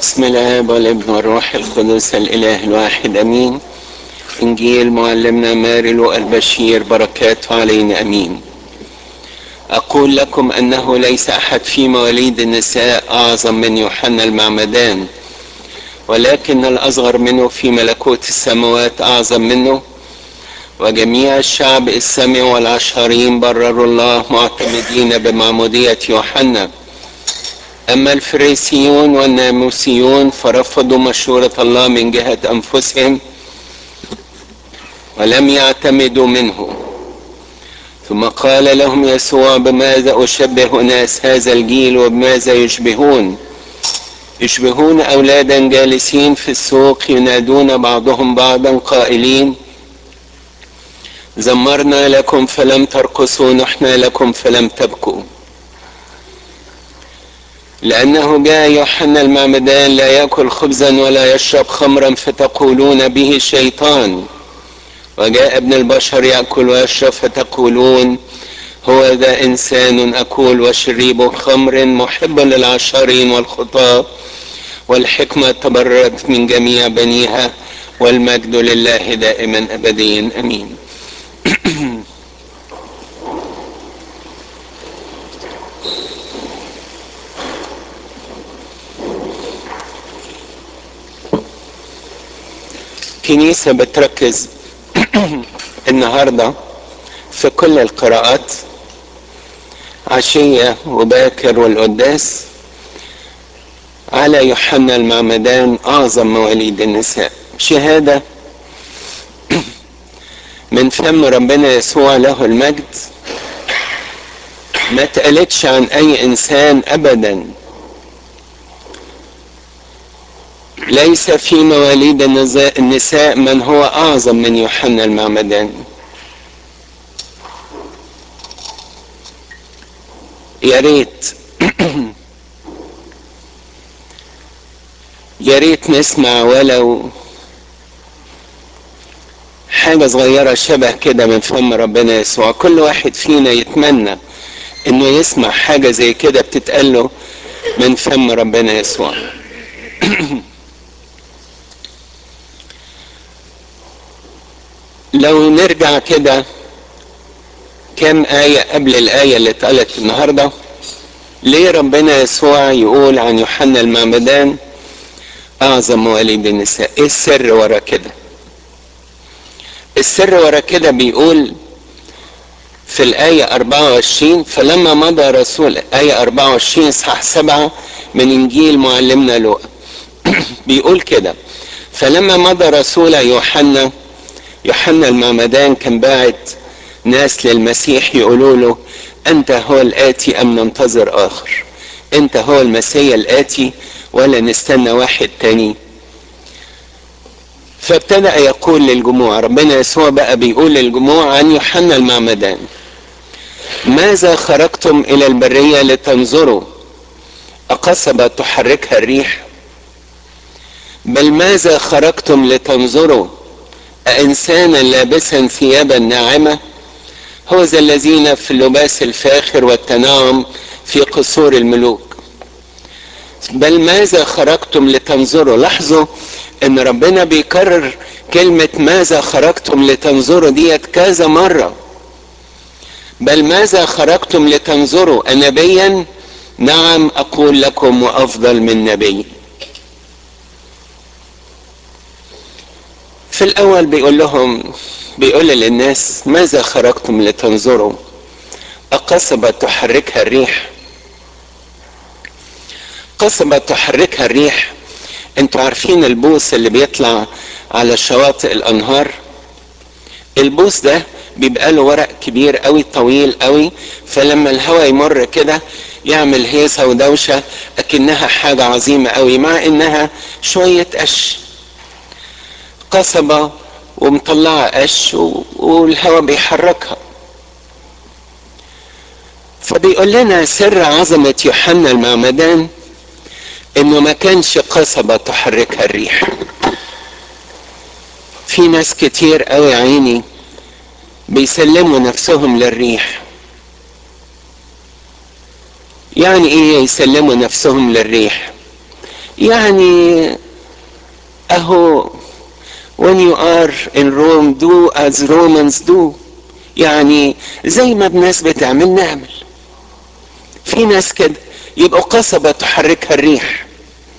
بسم الاب والابن والروح القدس الاله الواحد امين انجيل معلمنا مارلو البشير بركاته علينا امين اقول لكم انه ليس احد في مواليد النساء اعظم من يوحنا المعمدان ولكن الاصغر منه في ملكوت السماوات اعظم منه وجميع الشعب السمع والعشارين برروا الله معتمدين بمعمودية يوحنا أما الفريسيون والناموسيون فرفضوا مشورة الله من جهة أنفسهم ولم يعتمدوا منه ثم قال لهم يسوع بماذا أشبه ناس هذا الجيل وبماذا يشبهون يشبهون أولادا جالسين في السوق ينادون بعضهم بعضا قائلين زمرنا لكم فلم ترقصوا نحنا لكم فلم تبكوا لأنه جاء يوحنا المعمدان لا يأكل خبزا ولا يشرب خمرا فتقولون به شيطان وجاء ابن البشر يأكل ويشرب فتقولون هو ذا إنسان أكول وشريب خمر محب للعشارين والخطاة والحكمة تبررت من جميع بنيها والمجد لله دائما أبديا أمين كنيسة بتركز النهاردة في كل القراءات عشية وباكر والقداس على يوحنا المعمدان أعظم مواليد النساء شهادة من فم ربنا يسوع له المجد ما اتقالتش عن أي إنسان أبدا ليس في مواليد النساء من هو أعظم من يوحنا المعمدان يا ريت يا ريت نسمع ولو حاجة صغيرة شبه كده من فم ربنا يسوع كل واحد فينا يتمنى انه يسمع حاجة زي كده بتتقال له من فم ربنا يسوع لو نرجع كده كم آية قبل الآية اللي اتقالت النهاردة ليه ربنا يسوع يقول عن يوحنا المعمدان أعظم مواليد النساء إيه السر ورا كده السر ورا كده بيقول في الآية 24 فلما مضى رسول آية 24 إصحاح 7 من إنجيل معلمنا لوقا بيقول كده فلما مضى رسول يوحنا يوحنا المعمدان كان باعت ناس للمسيح يقولوا له أنت هو الآتي أم ننتظر آخر أنت هو المسيح الآتي ولا نستنى واحد تاني فابتدأ يقول للجموع ربنا يسوع بقى بيقول للجموع عن يوحنا المعمدان ماذا خرجتم إلى البرية لتنظروا أقصبة تحركها الريح بل ماذا خرجتم لتنظروا أإنسانا لابسا ثيابا ناعمة هو ذا الذين في اللباس الفاخر والتناعم في قصور الملوك بل ماذا خرجتم لتنظروا لاحظوا ان ربنا بيكرر كلمة ماذا خرجتم لتنظروا ديت كذا مرة بل ماذا خرجتم لتنظروا أنبيا نعم أقول لكم وأفضل من نبي في الأول بيقول لهم بيقول للناس ماذا خرجتم لتنظروا أقصبة تحركها الريح قصبة تحركها الريح انتوا عارفين البوس اللي بيطلع على شواطئ الأنهار البوس ده بيبقى له ورق كبير قوي طويل قوي فلما الهواء يمر كده يعمل هيصة ودوشة أكنها حاجة عظيمة قوي مع إنها شوية قش قصبة ومطلعة قش والهواء بيحركها فبيقول لنا سر عظمة يوحنا المعمدان انه ما كانش قصبة تحركها الريح في ناس كتير قوي عيني بيسلموا نفسهم للريح يعني ايه يسلموا نفسهم للريح يعني اهو when you are in Rome do as Romans do يعني زي ما الناس بتعمل نعمل في ناس كده يبقوا قصبة تحركها الريح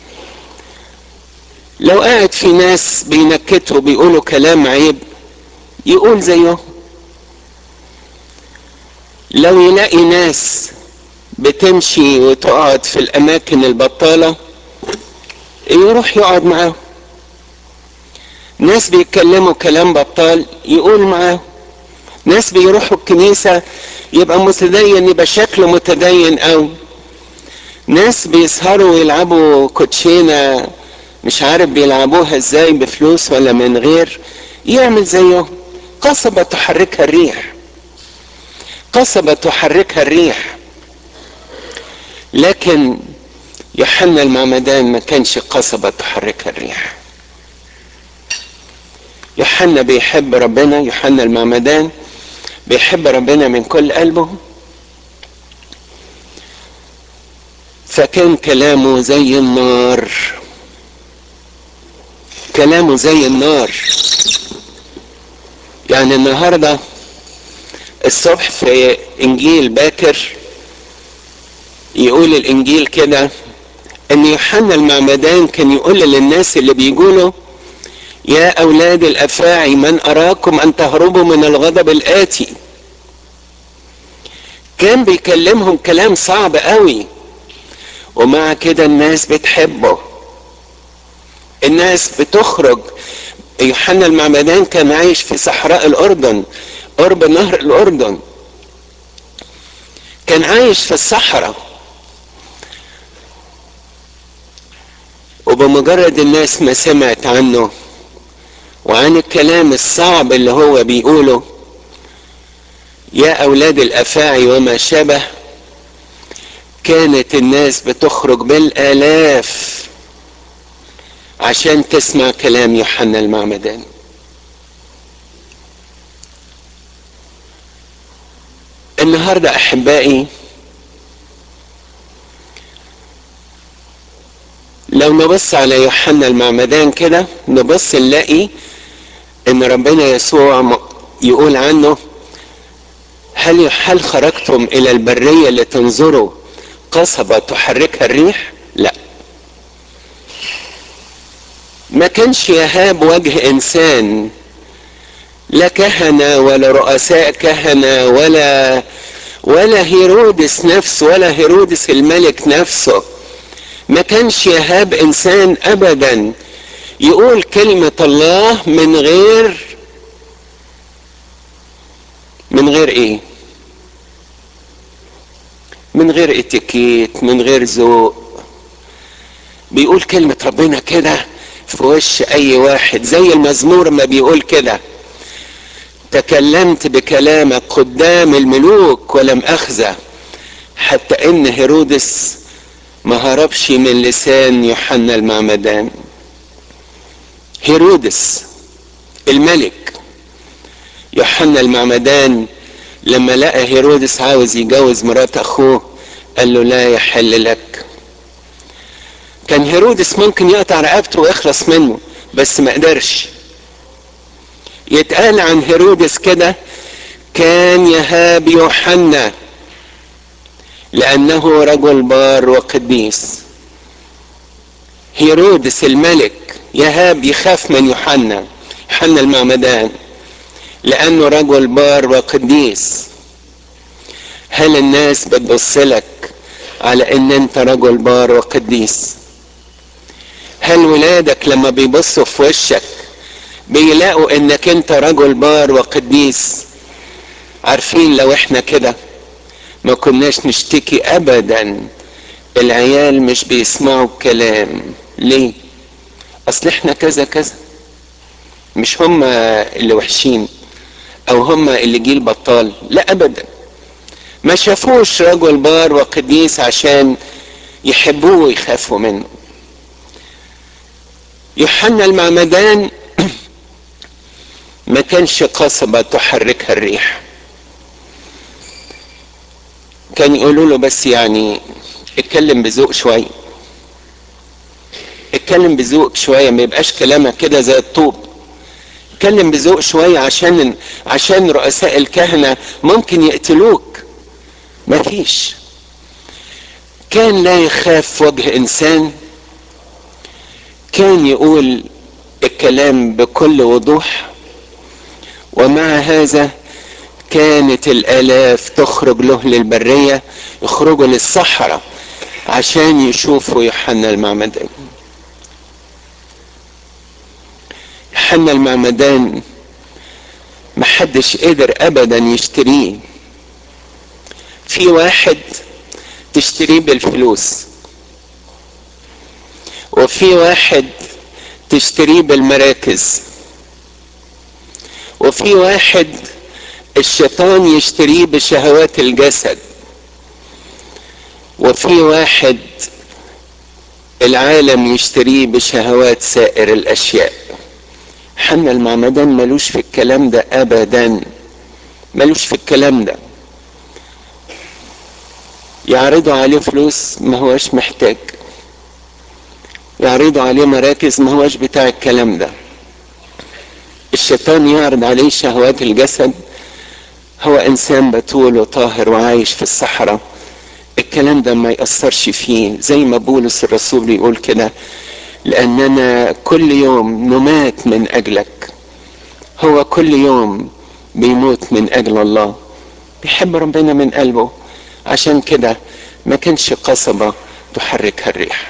لو قاعد في ناس بينكتوا بيقولوا كلام عيب يقول زيهم لو يلاقي ناس بتمشي وتقعد في الاماكن البطالة يروح يقعد معاهم ناس بيتكلموا كلام بطال يقول معاهم ناس بيروحوا الكنيسة يبقى متدين يبقى شكله متدين قوي ناس بيسهروا ويلعبوا كوتشينة مش عارف بيلعبوها ازاي بفلوس ولا من غير يعمل زيهم قصبة تحركها الريح قصبة تحركها الريح لكن يوحنا المعمدان ما كانش قصبة تحركها الريح يوحنا بيحب ربنا يوحنا المعمدان بيحب ربنا من كل قلبه فكان كلامه زي النار كلامه زي النار يعني النهارده الصبح في انجيل باكر يقول الانجيل كده ان يوحنا المعمدان كان يقول للناس اللي بيقولوا يا اولاد الافاعي من اراكم ان تهربوا من الغضب الاتي كان بيكلمهم كلام صعب قوي ومع كده الناس بتحبه الناس بتخرج يوحنا المعمدان كان عايش في صحراء الاردن قرب نهر الاردن كان عايش في الصحراء وبمجرد الناس ما سمعت عنه وعن الكلام الصعب اللي هو بيقوله يا اولاد الافاعي وما شبه كانت الناس بتخرج بالالاف عشان تسمع كلام يوحنا المعمدان النهارده احبائي لو نبص على يوحنا المعمدان كده نبص نلاقي ان ربنا يسوع يقول عنه هل هل خرجتم الى البريه لتنظروا قصبه تحركها الريح؟ لا. ما كانش يهاب وجه انسان لا كهنه ولا رؤساء كهنه ولا ولا هيرودس نفسه ولا هيرودس الملك نفسه ما كانش يهاب انسان ابدا يقول كلمة الله من غير من غير ايه من غير اتيكيت من غير ذوق بيقول كلمة ربنا كده في وش اي واحد زي المزمور ما بيقول كده تكلمت بكلامك قدام الملوك ولم اخزى حتى ان هيرودس ما هربش من لسان يوحنا المعمدان هيرودس الملك يوحنا المعمدان لما لقى هيرودس عاوز يجوز مرات اخوه قال له لا يحل لك كان هيرودس ممكن يقطع رقبته ويخلص منه بس ما قدرش يتقال عن هيرودس كده كان يهاب يوحنا لأنه رجل بار وقديس هيرودس الملك يهاب يخاف من يوحنا يوحنا المعمدان لأنه رجل بار وقديس هل الناس بتبص لك على ان انت رجل بار وقديس هل ولادك لما بيبصوا في وشك بيلاقوا انك انت رجل بار وقديس عارفين لو احنا كده ما كناش نشتكي ابدا العيال مش بيسمعوا الكلام ليه اصل احنا كذا كذا مش هم اللي وحشين او هم اللي جيل بطال لا ابدا ما شافوش رجل بار وقديس عشان يحبوه ويخافوا منه يوحنا المعمدان ما كانش قصبة تحركها الريح كان يقولوا له بس يعني اتكلم بذوق شوي اتكلم بذوق شويه ما يبقاش كلامك كده زي الطوب اتكلم بذوق شويه عشان عشان رؤساء الكهنه ممكن يقتلوك مفيش كان لا يخاف وجه انسان كان يقول الكلام بكل وضوح ومع هذا كانت الالاف تخرج له للبريه يخرجوا للصحراء عشان يشوفوا يوحنا المعمدان يوحنا المعمدان محدش قدر ابدا يشتريه في واحد تشتريه بالفلوس وفي واحد تشتريه بالمراكز وفي واحد الشيطان يشتريه بشهوات الجسد وفي واحد العالم يشتريه بشهوات سائر الاشياء حنا المعمدان ملوش في الكلام ده ابدا ملوش في الكلام ده يعرضوا عليه فلوس ما هوش محتاج يعرضوا عليه مراكز ما هوش بتاع الكلام ده الشيطان يعرض عليه شهوات الجسد هو انسان بتول وطاهر وعايش في الصحراء الكلام ده ما يأثرش فيه زي ما بولس الرسول يقول كده لأننا كل يوم نمات من أجلك هو كل يوم بيموت من أجل الله بيحب ربنا من قلبه عشان كده ما كانش قصبة تحركها الريح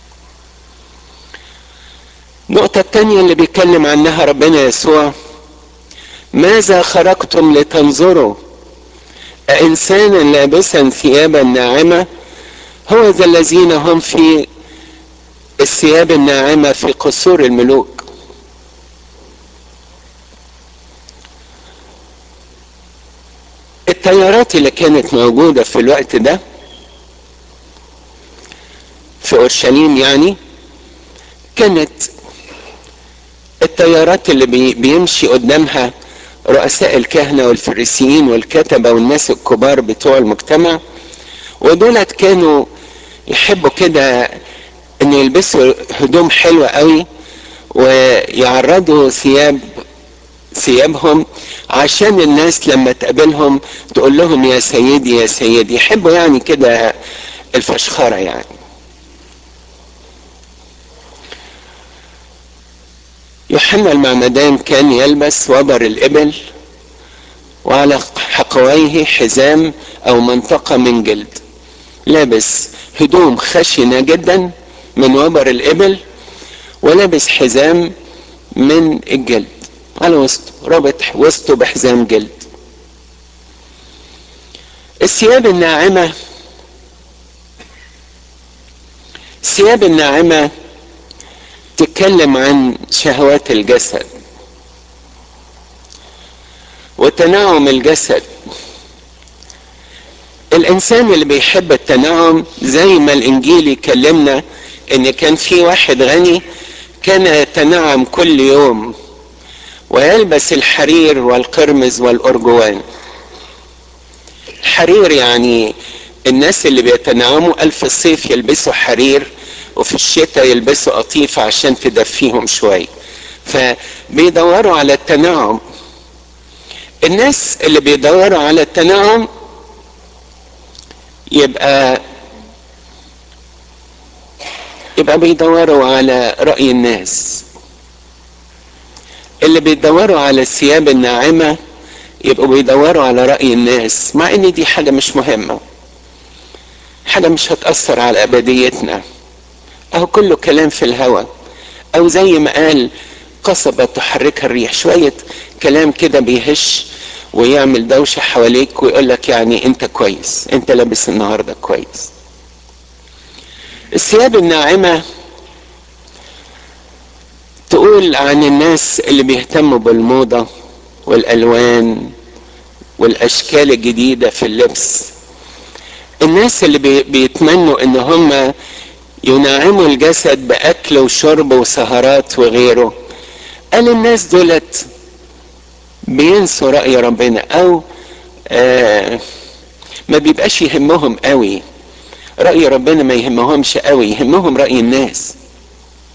النقطة التانية اللي بيتكلم عنها ربنا يسوع ماذا خرجتم لتنظروا أإنسانا لابسا ثيابا ناعمة هو ذا الذين هم في الثياب الناعمة في قصور الملوك التيارات اللي كانت موجودة في الوقت ده في أورشليم يعني كانت التيارات اللي بي بيمشي قدامها رؤساء الكهنة والفريسيين والكتبة والناس الكبار بتوع المجتمع ودولت كانوا يحبوا كده ان يلبسوا هدوم حلوة قوي ويعرضوا ثياب ثيابهم عشان الناس لما تقابلهم تقول لهم يا سيدي يا سيدي يحبوا يعني كده الفشخرة يعني يوحنا المعمدان كان يلبس وبر الإبل وعلى حقويه حزام أو منطقة من جلد لابس هدوم خشنة جدا من وبر الإبل ولابس حزام من الجلد على وسطه رابط وسطه بحزام جلد الثياب الناعمة الثياب الناعمة تتكلم عن شهوات الجسد وتناعم الجسد الانسان اللي بيحب التناعم زي ما الانجيل يكلمنا ان كان في واحد غني كان يتنعم كل يوم ويلبس الحرير والقرمز والارجوان الحرير يعني الناس اللي بيتنعموا ألف الصيف يلبسوا حرير وفي الشتاء يلبسوا قطيفة عشان تدفيهم شوية فبيدوروا على التنعم الناس اللي بيدوروا على التنعم يبقى يبقى بيدوروا على رأي الناس اللي بيدوروا على الثياب الناعمة يبقوا بيدوروا على رأي الناس مع ان دي حاجة مش مهمة حاجة مش هتأثر على أبديتنا أهو كله كلام في الهوى أو زي ما قال قصبة تحركها الريح شوية كلام كده بيهش ويعمل دوشة حواليك ويقول لك يعني أنت كويس أنت لابس النهاردة كويس الثياب الناعمة تقول عن الناس اللي بيهتموا بالموضة والألوان والأشكال الجديدة في اللبس الناس اللي بي بيتمنوا ان هم ينعموا الجسد باكل وشرب وسهرات وغيره قال الناس دولت بينسوا رأي ربنا او آه ما بيبقاش يهمهم قوي رأي ربنا ما يهمهمش قوي يهمهم رأي الناس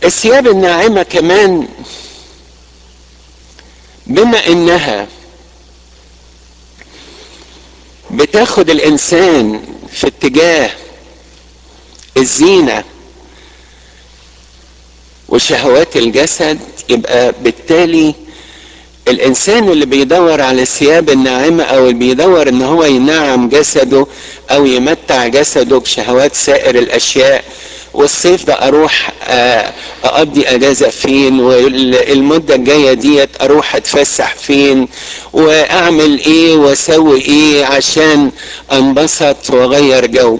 الثياب الناعمة كمان بما انها بتاخد الانسان في اتجاه الزينة وشهوات الجسد يبقى بالتالي الانسان اللي بيدور على الثياب الناعمة او اللي بيدور ان هو ينعم جسده او يمتع جسده بشهوات سائر الاشياء والصيف ده اروح اقضي اجازة فين والمدة الجاية ديت اروح اتفسح فين واعمل ايه واسوي ايه عشان انبسط واغير جو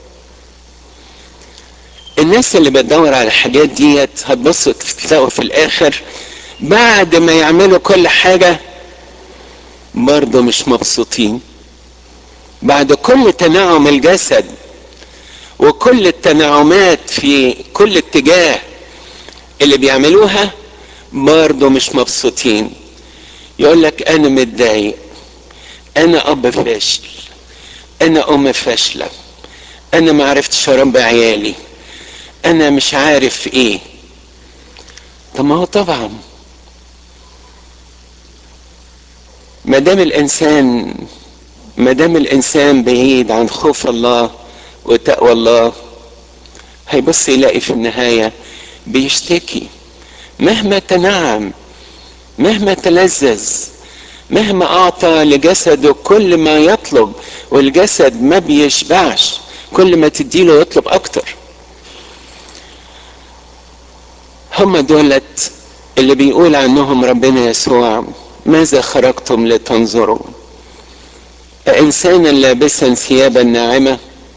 الناس اللي بتدور على الحاجات ديت هتبصوا تلاقوا في الاخر بعد ما يعملوا كل حاجة برضه مش مبسوطين بعد كل تنعم الجسد وكل التنعمات في كل اتجاه اللي بيعملوها برضه مش مبسوطين يقول لك انا متضايق انا اب فاشل انا ام فاشله انا ما عرفتش اربي عيالي انا مش عارف ايه طب ما هو طبعا ما دام الانسان ما دام الانسان بعيد عن خوف الله وتقوى الله هيبص يلاقي في النهاية بيشتكي مهما تنعم مهما تلذذ مهما اعطى لجسده كل ما يطلب والجسد ما بيشبعش كل ما تديله يطلب اكتر هم دولت اللي بيقول عنهم ربنا يسوع ماذا خرجتم لتنظروا أإنسانا لابسا ثيابا ناعمة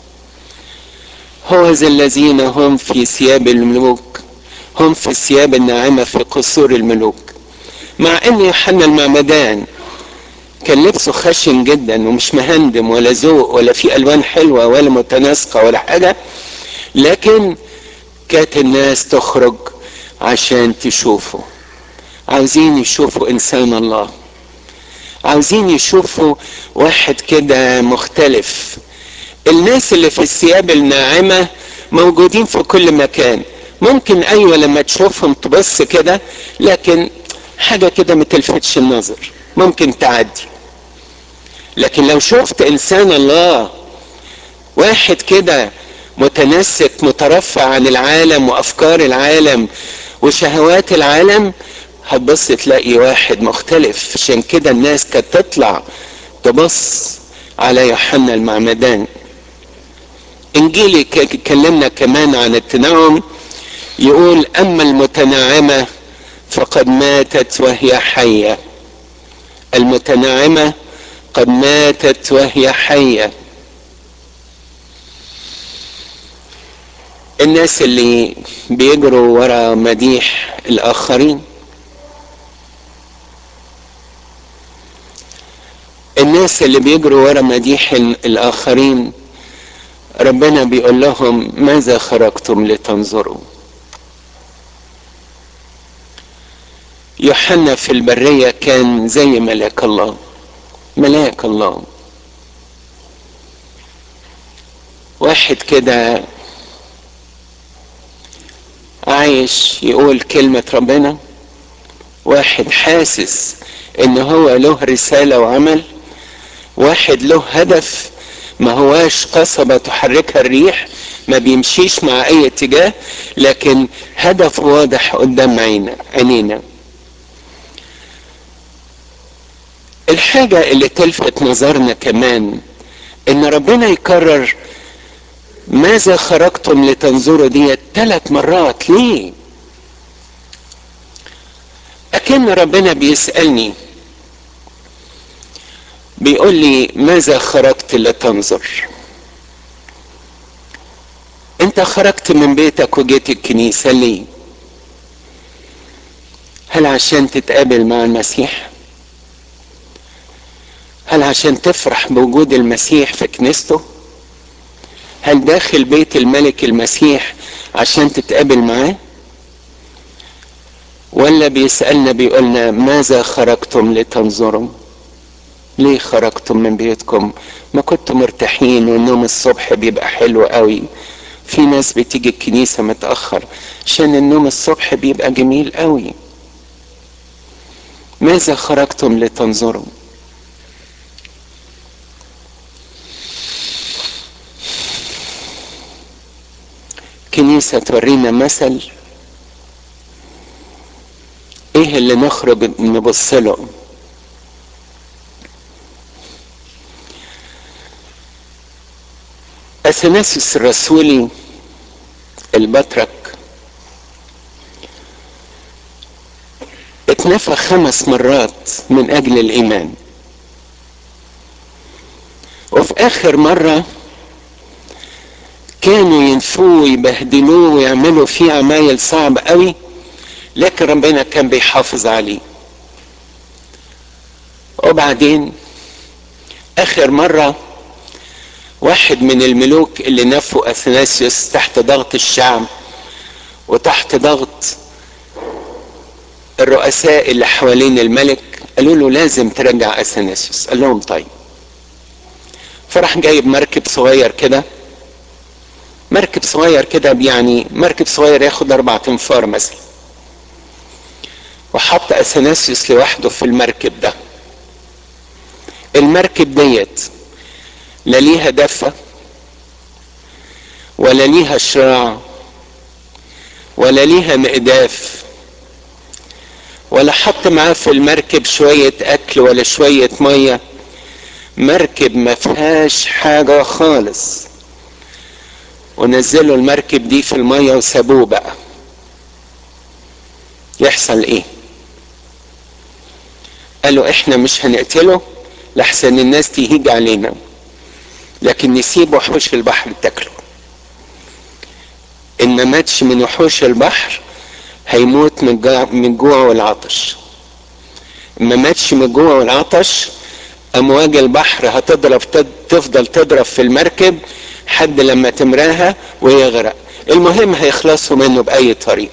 هو ذا الذين هم في ثياب الملوك هم في الثياب الناعمة في قصور الملوك مع ان يوحنا المعمدان كان لبسه خشن جدا ومش مهندم ولا ذوق ولا في الوان حلوه ولا متناسقه ولا حاجه لكن كانت الناس تخرج عشان تشوفه عاوزين يشوفوا انسان الله عاوزين يشوفوا واحد كده مختلف الناس اللي في الثياب الناعمة موجودين في كل مكان ممكن ايوه لما تشوفهم تبص كده لكن حاجة كده متلفتش النظر ممكن تعدي لكن لو شفت انسان الله واحد كده متنسك مترفع عن العالم وافكار العالم وشهوات العالم هتبص تلاقي واحد مختلف عشان كده الناس كانت تطلع تبص على يوحنا المعمدان انجيلي كلمنا كمان عن التنعم يقول اما المتنعمة فقد ماتت وهي حية المتنعمة قد ماتت وهي حية الناس اللي بيجروا ورا مديح الاخرين الناس اللي بيجروا ورا مديح الاخرين ربنا بيقول لهم ماذا خرجتم لتنظروا يوحنا في البرية كان زي ملاك الله ملاك الله واحد كده عايش يقول كلمة ربنا واحد حاسس ان هو له رسالة وعمل واحد له هدف ما هواش قصبة تحركها الريح ما بيمشيش مع اي اتجاه لكن هدف واضح قدام عينا عينينا الحاجة اللي تلفت نظرنا كمان ان ربنا يكرر ماذا خرجتم لتنظروا دي ثلاث مرات ليه اكن ربنا بيسألني بيقول لي ماذا خرجت لتنظر انت خرجت من بيتك وجيت الكنيسة ليه هل عشان تتقابل مع المسيح هل عشان تفرح بوجود المسيح في كنيسته هل داخل بيت الملك المسيح عشان تتقابل معاه ولا بيسألنا بيقولنا ماذا خرجتم لتنظروا ليه خرجتم من بيتكم ما كنتم مرتاحين والنوم الصبح بيبقى حلو قوي في ناس بتيجي الكنيسة متأخر عشان النوم الصبح بيبقى جميل قوي ماذا خرجتم لتنظروا كنيسة تورينا مثل ايه اللي نخرج نبص له اثناسيوس الرسولي البطرك اتنفى خمس مرات من اجل الايمان وفي اخر مره كانوا ينفوه ويبهدلوه ويعملوا فيه عمايل صعب قوي لكن ربنا كان بيحافظ عليه وبعدين اخر مرة واحد من الملوك اللي نفوا اثناسيوس تحت ضغط الشعب وتحت ضغط الرؤساء اللي حوالين الملك قالوا له لازم ترجع اثناسيوس قال لهم طيب فراح جايب مركب صغير كده مركب صغير كده يعني مركب صغير ياخد اربع تنفار مثلا وحط اثناسيوس لوحده في المركب ده المركب ديت لا ليها دفة ولا ليها شراع ولا ليها مقداف ولا حط معاه في المركب شوية اكل ولا شوية مية مركب ما فيهاش حاجة خالص ونزلوا المركب دي في المية وسابوه بقى يحصل ايه قالوا احنا مش هنقتله لحسن الناس تهيج علينا لكن نسيب وحوش البحر تاكله ان ما ماتش من وحوش البحر هيموت من الجوع والعطش ما ماتش من الجوع والعطش امواج البحر هتضرب تفضل تضرب في المركب حد لما تمراها ويغرق المهم هيخلصوا منه باي طريقه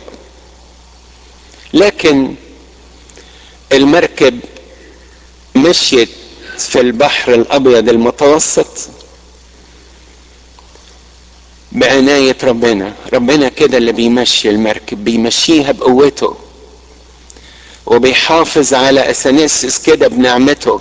لكن المركب مشيت في البحر الابيض المتوسط بعناية ربنا ربنا كده اللي بيمشي المركب بيمشيها بقوته وبيحافظ على اثناسيس كده بنعمته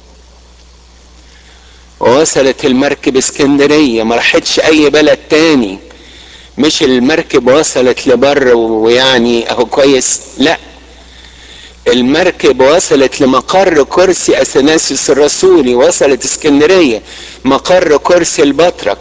ووصلت المركب اسكندرية ما راحتش اي بلد تاني مش المركب وصلت لبر ويعني اهو كويس لا المركب وصلت لمقر كرسي اثناسيوس الرسولي وصلت اسكندرية مقر كرسي البطرك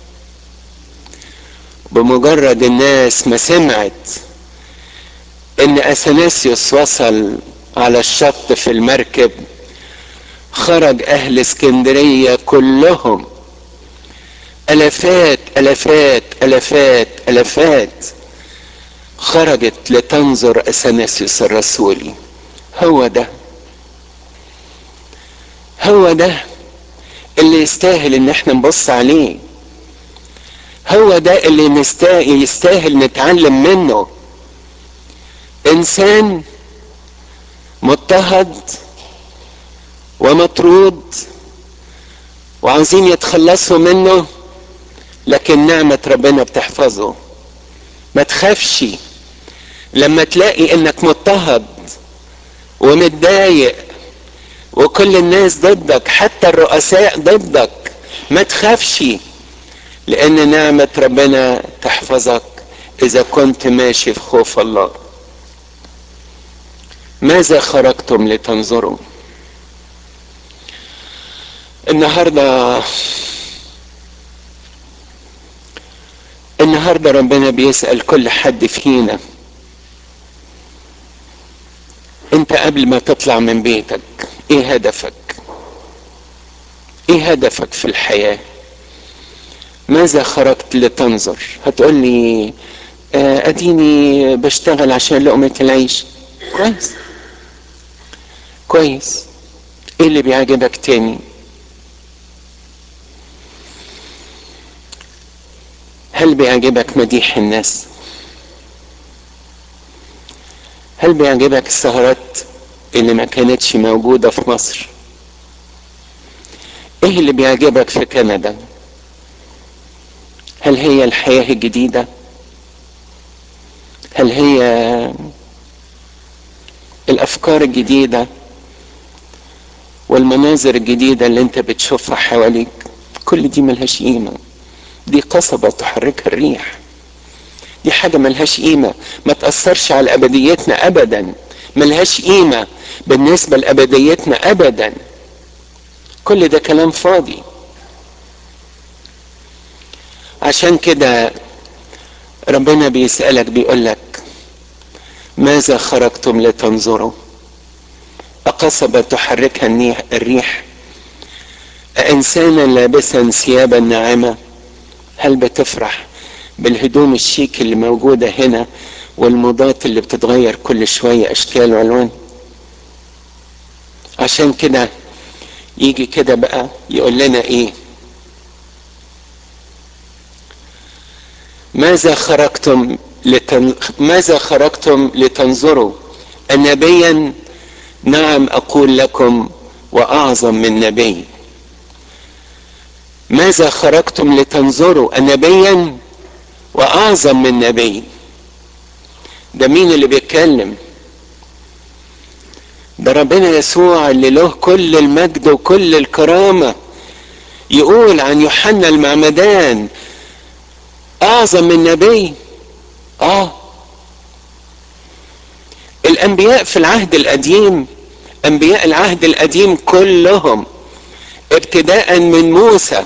بمجرد الناس ما سمعت ان اثناسيوس وصل على الشط في المركب خرج اهل اسكندرية كلهم الافات الافات الافات الافات خرجت لتنظر اثناسيوس الرسولي هو ده هو ده اللي يستاهل ان احنا نبص عليه هو ده اللي نستاهل يستاهل نتعلم منه انسان مضطهد ومطرود وعاوزين يتخلصوا منه لكن نعمة ربنا بتحفظه ما تخافش لما تلاقي انك مضطهد ومتضايق وكل الناس ضدك حتى الرؤساء ضدك ما تخافش لان نعمة ربنا تحفظك اذا كنت ماشي في خوف الله ماذا خرجتم لتنظروا النهارده النهارده ربنا بيسأل كل حد فينا انت قبل ما تطلع من بيتك ايه هدفك ايه هدفك في الحياة ماذا خرجت لتنظر هتقول لي آه اديني بشتغل عشان لقمة العيش كويس كويس ايه اللي بيعجبك تاني هل بيعجبك مديح الناس هل بيعجبك السهرات اللي ما كانتش موجودة في مصر ايه اللي بيعجبك في كندا هل هي الحياة الجديدة هل هي الافكار الجديدة والمناظر الجديدة اللي انت بتشوفها حواليك كل دي ملهاش قيمة دي قصبة تحركها الريح دي حاجة ملهاش قيمة ما تأثرش على أبديتنا أبدا ملهاش قيمة بالنسبة لأبديتنا أبدا كل ده كلام فاضي عشان كده ربنا بيسألك بيقولك ماذا خرجتم لتنظروا أقصبة تحركها الريح أإنسانا لابسا ثيابا ناعمة هل بتفرح بالهدوم الشيك اللي موجودة هنا والموضات اللي بتتغير كل شوية أشكال وألوان عشان كده يجي كده بقى يقول لنا إيه ماذا خرجتم لتن... ماذا خرجتم لتنظروا النبيا نعم أقول لكم وأعظم من نبي ماذا خرجتم لتنظروا نبيا واعظم من نبي ده مين اللي بيتكلم ده ربنا يسوع اللي له كل المجد وكل الكرامة يقول عن يوحنا المعمدان اعظم من نبي اه الانبياء في العهد القديم انبياء العهد القديم كلهم ابتداء من موسى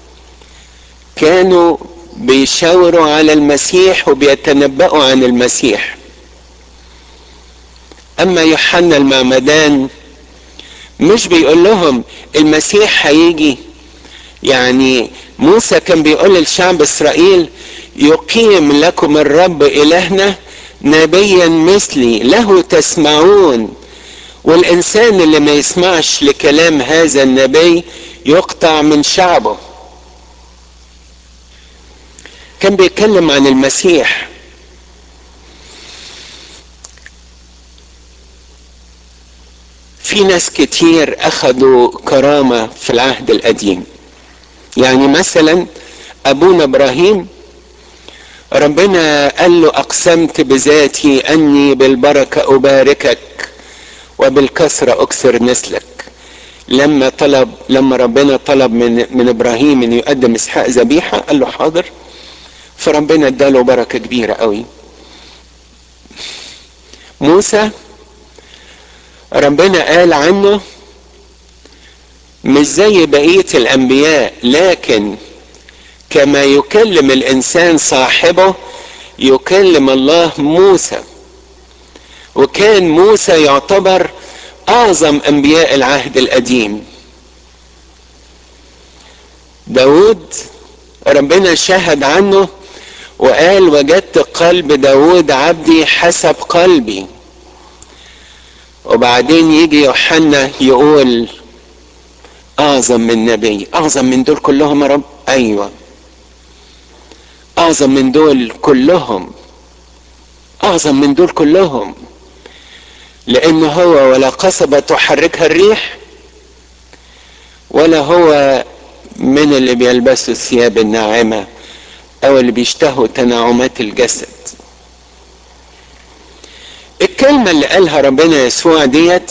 كانوا بيشاوروا على المسيح وبيتنبأوا عن المسيح اما يوحنا المعمدان مش بيقول لهم المسيح هيجي يعني موسى كان بيقول للشعب اسرائيل يقيم لكم الرب الهنا نبيا مثلي له تسمعون والانسان اللي ما يسمعش لكلام هذا النبي يقطع من شعبه كان بيتكلم عن المسيح في ناس كتير اخذوا كرامة في العهد القديم يعني مثلا ابونا ابراهيم ربنا قال له اقسمت بذاتي اني بالبركة اباركك وبالكسرة اكثر نسلك لما طلب لما ربنا طلب من من ابراهيم انه يقدم اسحاق ذبيحه قال له حاضر فربنا اداله بركه كبيره قوي موسى ربنا قال عنه مش زي بقيه الانبياء لكن كما يكلم الانسان صاحبه يكلم الله موسى وكان موسى يعتبر اعظم انبياء العهد القديم داود ربنا شهد عنه وقال وجدت قلب داود عبدي حسب قلبي وبعدين يجي يوحنا يقول اعظم من نبي اعظم من دول كلهم يا رب ايوه اعظم من دول كلهم اعظم من دول كلهم لان هو ولا قصبة تحركها الريح ولا هو من اللي بيلبسوا الثياب الناعمة او اللي بيشتهوا تناعمات الجسد الكلمة اللي قالها ربنا يسوع ديت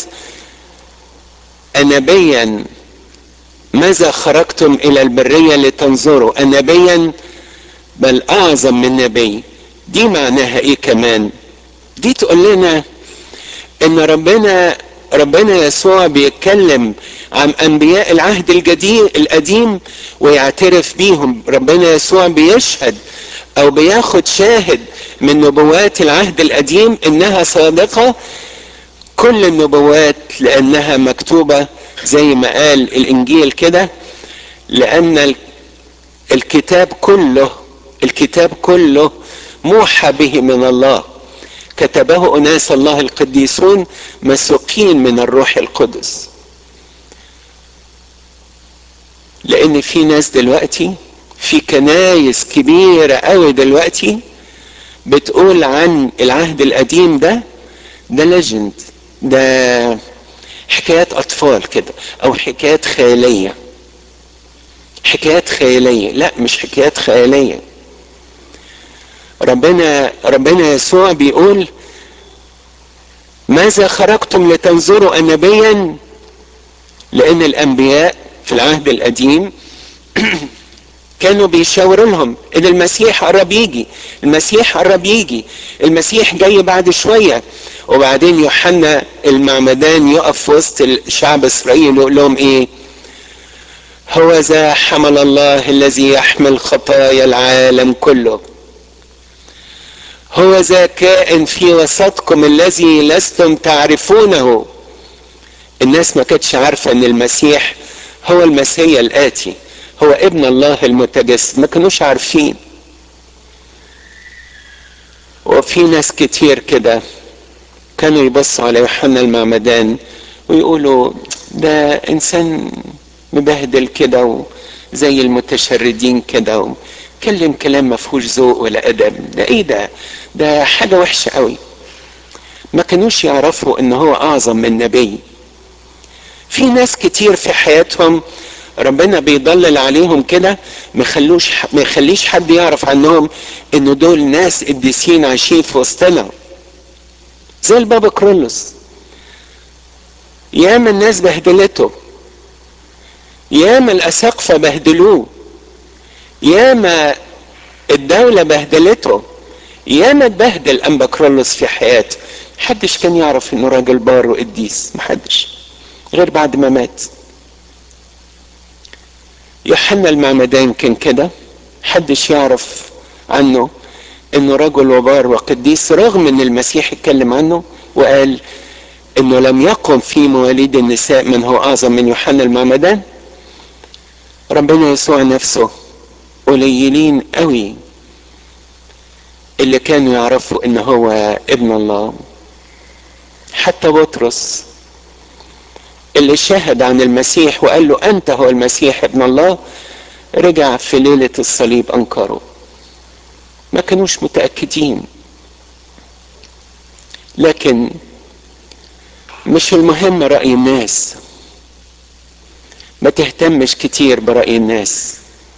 نبيا ماذا خرجتم الى البرية لتنظروا نبيا بل اعظم من نبي دي معناها ايه كمان دي تقول لنا ان ربنا ربنا يسوع بيتكلم عن انبياء العهد الجديد القديم ويعترف بيهم ربنا يسوع بيشهد او بياخد شاهد من نبوات العهد القديم انها صادقة كل النبوات لانها مكتوبة زي ما قال الانجيل كده لان الكتاب كله الكتاب كله موحى به من الله كتبه اناس الله القديسون مسوقين من الروح القدس لان في ناس دلوقتي في كنايس كبيرة قوي دلوقتي بتقول عن العهد القديم ده ده ليجند ده حكايات اطفال كده او حكايات خيالية حكايات خيالية لا مش حكايات خيالية ربنا ربنا يسوع بيقول ماذا خرجتم لتنظروا نبيا لان الانبياء في العهد القديم كانوا بيشاوروا لهم ان المسيح قرب يجي المسيح قرب يجي المسيح جاي بعد شويه وبعدين يوحنا المعمدان يقف في وسط الشعب اسرائيل ويقول لهم ايه هو ذا حمل الله الذي يحمل خطايا العالم كله هو ذا كائن في وسطكم الذي لستم تعرفونه الناس ما كانتش عارفه ان المسيح هو المسيا الاتي هو ابن الله المتجسد ما كانوش عارفين وفي ناس كتير كده كانوا يبصوا على يوحنا المعمدان ويقولوا ده انسان مبهدل كده وزي المتشردين كده وكلم كلام ما فيهوش ذوق ولا ادب ده ايه ده ده حاجه وحشه قوي ما كانوش يعرفوا ان هو اعظم من نبي في ناس كتير في حياتهم ربنا بيضلل عليهم كده ما يخلوش ما يخليش حد يعرف عنهم ان دول ناس قديسين عايشين في وسطنا زي البابا كرولوس ياما الناس بهدلته ياما الاساقفه بهدلوه ياما الدوله بهدلته ياما اتبهدل انبا كرولوس في حياته محدش كان يعرف انه راجل بار وقديس محدش غير بعد ما مات يوحنا المعمدان كان كده محدش يعرف عنه انه رجل وبار وقديس رغم ان المسيح اتكلم عنه وقال انه لم يقم في مواليد النساء من هو اعظم من يوحنا المعمدان ربنا يسوع نفسه قليلين قوي اللي كانوا يعرفوا ان هو ابن الله حتى بطرس اللي شهد عن المسيح وقال له انت هو المسيح ابن الله رجع في ليلة الصليب انكره ما كانوش متأكدين لكن مش المهم رأي الناس ما تهتمش كتير برأي الناس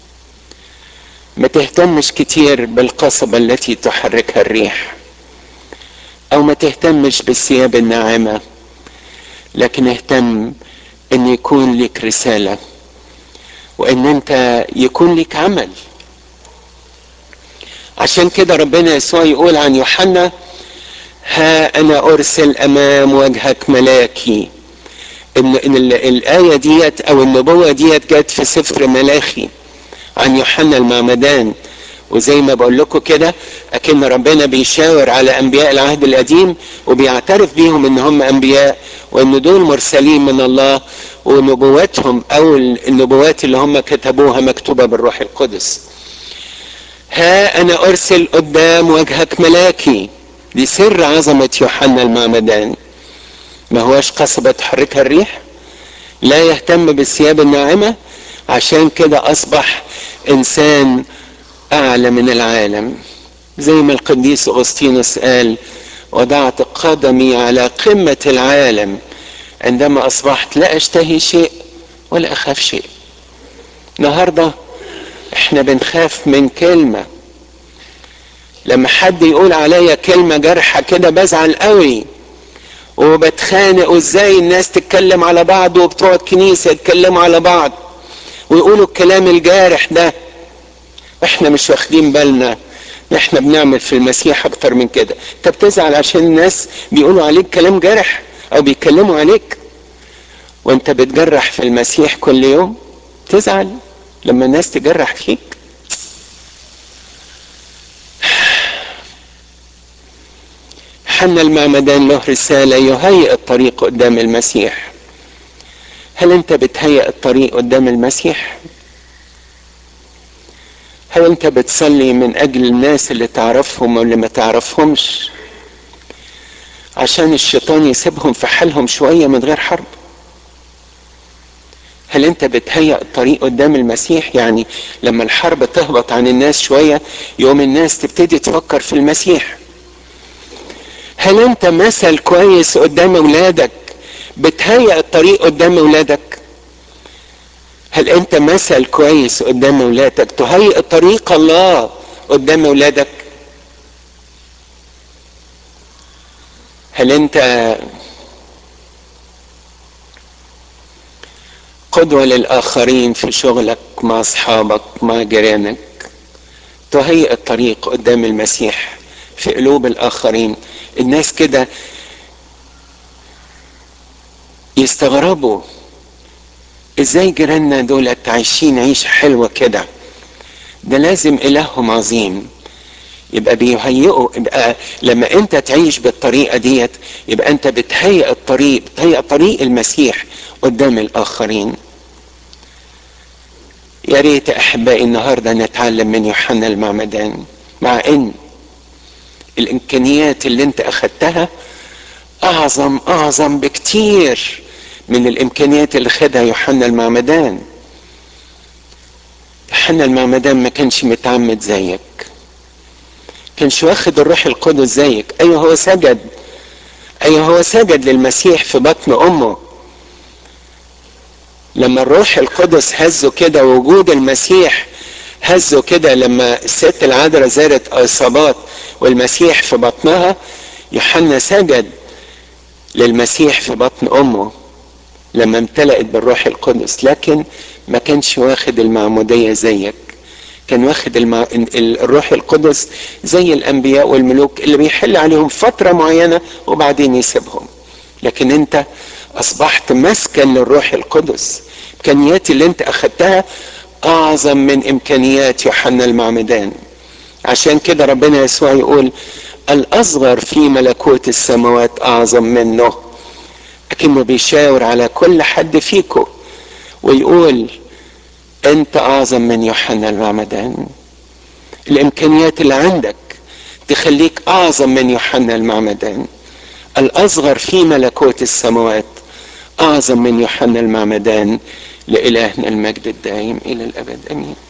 ما تهتمش كتير بالقصبة التي تحركها الريح او ما تهتمش بالثياب الناعمة لكن اهتم ان يكون لك رسالة وان انت يكون لك عمل عشان كده ربنا يسوع يقول عن يوحنا ها انا ارسل امام وجهك ملاكي ان, إن الايه ديت او النبوه ديت جت في سفر ملاخي عن يوحنا المعمدان وزي ما بقول لكم كده اكن ربنا بيشاور على انبياء العهد القديم وبيعترف بيهم ان هم انبياء وان دول مرسلين من الله ونبواتهم او النبوات اللي هم كتبوها مكتوبه بالروح القدس ها انا ارسل قدام وجهك ملاكي دي سر عظمه يوحنا المعمدان ما هواش قصبة تحركها الريح لا يهتم بالثياب الناعمة عشان كده أصبح إنسان أعلى من العالم زي ما القديس أغسطينوس قال وضعت قدمي على قمة العالم عندما أصبحت لا أشتهي شيء ولا أخاف شيء النهاردة احنا بنخاف من كلمة لما حد يقول عليا كلمة جارحة كده بزعل قوي وبتخانق وازاي الناس تتكلم على بعض وبتوع الكنيسة يتكلموا على بعض ويقولوا الكلام الجارح ده احنا مش واخدين بالنا احنا بنعمل في المسيح اكتر من كده انت بتزعل عشان الناس بيقولوا عليك كلام جارح او بيتكلموا عليك وانت بتجرح في المسيح كل يوم تزعل لما الناس تجرح فيك حنا المعمدان له رسالة يهيئ الطريق قدام المسيح هل انت بتهيئ الطريق قدام المسيح هل انت بتصلي من اجل الناس اللي تعرفهم واللي ما تعرفهمش عشان الشيطان يسيبهم في حالهم شوية من غير حرب هل انت بتهيأ الطريق قدام المسيح يعني لما الحرب تهبط عن الناس شوية يوم الناس تبتدي تفكر في المسيح هل انت مثل كويس قدام اولادك بتهيأ الطريق قدام اولادك هل انت مثل كويس قدام اولادك تهيئ طريق الله قدام اولادك هل انت قدوة للآخرين في شغلك مع أصحابك مع جيرانك تهيئ الطريق قدام المسيح في قلوب الآخرين الناس كده يستغربوا ازاي جيراننا دولت عايشين عيشة حلوة كده ده لازم إلههم عظيم يبقى بيهيئوا يبقى لما انت تعيش بالطريقة ديت يبقى انت بتهيئ الطريق بتهيئ طريق المسيح قدام الآخرين يا ريت احبائي النهارده نتعلم من يوحنا المعمدان مع ان الامكانيات اللي انت اخدتها اعظم اعظم بكتير من الامكانيات اللي خدها يوحنا المعمدان يوحنا المعمدان ما كانش متعمد زيك كانش واخد الروح القدس زيك ايوه هو سجد ايوه هو سجد للمسيح في بطن امه لما الروح القدس هزه كده وجود المسيح هزه كده لما الست العذراء زارت اصابات والمسيح في بطنها يوحنا سجد للمسيح في بطن امه لما امتلأت بالروح القدس لكن ما كانش واخد المعمودية زيك كان واخد المع... الروح القدس زي الانبياء والملوك اللي بيحل عليهم فترة معينة وبعدين يسيبهم لكن انت اصبحت مسكن للروح القدس امكانيات اللي انت اخدتها اعظم من امكانيات يوحنا المعمدان عشان كده ربنا يسوع يقول الاصغر في ملكوت السماوات اعظم منه لكنه بيشاور على كل حد فيكم ويقول انت اعظم من يوحنا المعمدان الامكانيات اللي عندك تخليك اعظم من يوحنا المعمدان الاصغر في ملكوت السماوات اعظم من يوحنا المعمدان لالهنا المجد الدائم الى الابد امين